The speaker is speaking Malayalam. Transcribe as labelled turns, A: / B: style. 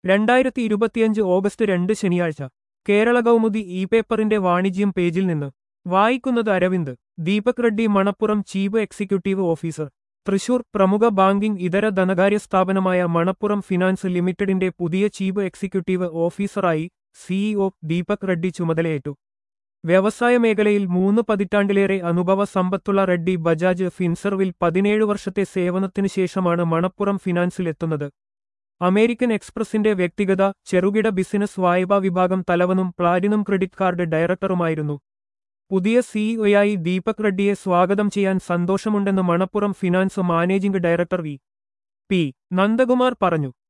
A: രണ്ടായിരത്തി ഇരുപത്തിയഞ്ച് ഓഗസ്റ്റ് രണ്ട് ശനിയാഴ്ച കേരള കൗമുദി ഇ പേപ്പറിന്റെ വാണിജ്യം പേജിൽ നിന്ന് വായിക്കുന്നത് Aravind Deepak Reddy Manappuram chief executive officer Thrissur പ്രമുഖ ബാങ്കിംഗ് ഇതര ധനകാര്യ സ്ഥാപനമായ മണപ്പുറം ഫിനാൻസ് ലിമിറ്റഡിന്റെ പുതിയ ചീഫ് എക്സിക്യൂട്ടീവ് ഓഫീസറായി സിഇഒ ദീപക് റെഡ്ഡി ചുമതലയേറ്റു വ്യവസായ മേഖലയിൽ മൂന്ന് പതിറ്റാണ്ടിലേറെ അനുഭവ സമ്പത്തുള്ള റെഡ്ഡി ബജാജ് ഫിൻസർവിൽ പതിനേഴ് വർഷത്തെ സേവനത്തിനു ശേഷമാണ് മണപ്പുറം ഫിനാൻസിലെത്തുന്നത് അമേരിക്കൻ എക്സ്പ്രസിന്റെ വ്യക്തിഗത ചെറുകിട ബിസിനസ് വായ്പാ വിഭാഗം തലവനും പ്ലാറ്റിനം ക്രെഡിറ്റ് കാർഡ് ഡയറക്ടറുമായിരുന്നു പുതിയ സിഇഒയായി ദീപക് റെഡ്ഡിയെ സ്വാഗതം ചെയ്യാൻ സന്തോഷമുണ്ടെന്ന് Manappuram finance managing director V P Nandakumar പറഞ്ഞു